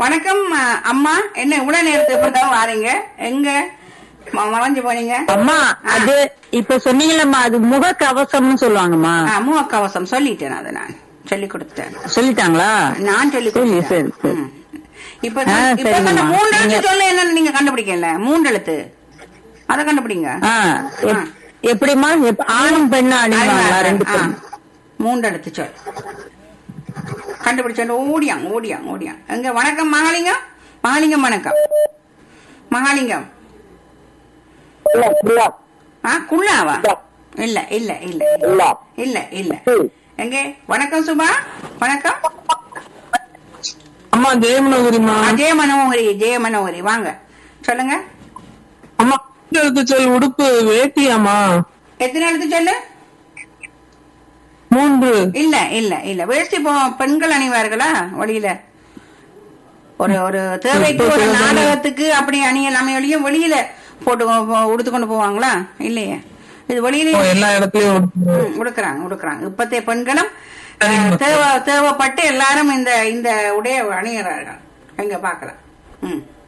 வணக்கம் அஹ், அம்மா என்ன இவ்வளவு நேரத்துக்கு இப்பதான் வாரீங்க எங்க ம- மறைஞ்சு போனீங்க அம்மா அது இப்ப சொன்னீங்களம்மா அது முக கவசம்னு சொல்லுவாங்கம்மா ஆ, முகக்கவசம் சொல்லிட்டேன் அதை நான் சொல்லி கொடுத்தேன் சொல்லிட்டாங்களா நான் சொல்லி சரி, கொடுத்தேன் சரி, சரி. ம். இப்ப ஆ, இப்ப சொன்ன சரிங்கம்மா. மூன்று எழுத்து நீங்க- சொல்ல என்னன்னு நீங்க கண்டுபிடிக்கல மூன்று எழுத்து அதை கண்டுபிடிங்க ஆ, எப்- எப்படிம்மா எப்- ஆணும் பெண்ணும் அணிவாங்களா ரெண்டு ஆ, பேரும் மூன்று எழுத்து சொல் கண்டுபிடிச்சோண்டு ஓடியாங்க ஓடியாங்க ஓடியாங்க எங்க வணக்கம் மகாலிங்கம் மகாலிங்கம் வணக்கம் மகாலிங்கம் ஆ குள்ளாவா இல்ல இல்ல இல்ல இல்ல இல்ல இல்ல எங்க வணக்கம் சுபா வணக்கம் அம்மா ஜெயமனகுரிமா ஆ, ஜெய மனோகரி ஜெய மனோகரி வாங்க சொல்லுங்க அம்மா சொல் உடுப்பு வேட்டியாமா எத்தனை எழுத்து சொல்லு மூன்று இல்ல இல்ல இல்ல வேஷ்டி இப்போ பெண்கள் அணிவார்களா வழியில ஒரு ஒரு தேவைக்கு ஒரு நாடகத்துக்கு அப்படி அணியலாமே ஒழியும் வெளியில போட்டு போ- உடுத்துக்கொண்டு போவாங்களா இல்லையே இது வெளியில எல்லா இடத்துலயும் உடுக்குறாங்க உடுக்குறாங்க இப்பத்தைய பெண்களும் அஹ், தேவை தேவைப்பட்டு எல்லாரும் இந்த இந்த உடைய அணிகிறார்கள் எங்க பாக்கலாம் ம்